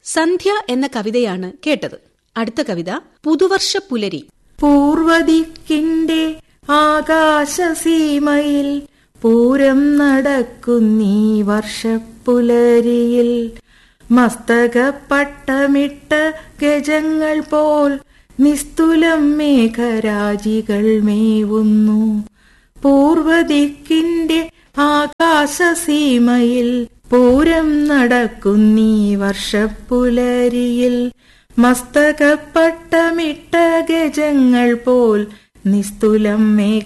സന്ധ്യ എന്ന കവിതയാണ് കേട്ടത് അടുത്ത കവിത പുതുവർഷ പുലരി പൂർവദിക്കിന്റെ ആകാശസീമയിൽ പൂരം നടക്കുന്നീ വർഷപ്പുലരിയിൽ മസ്തകപ്പട്ടമിട്ട ഗജങ്ങൾ പോൽ നിസ്തുലം മേഘരാജികൾ മേവുന്നു പൂർവദിക്കിന്റെ ആകാശസീമയിൽ പൂരം നടക്കുന്നീ വർഷപ്പുലരിയിൽ മസ്തകപ്പട്ടമിട്ട ഗജങ്ങൾ പോൽ നിസ്തുലം മേഘ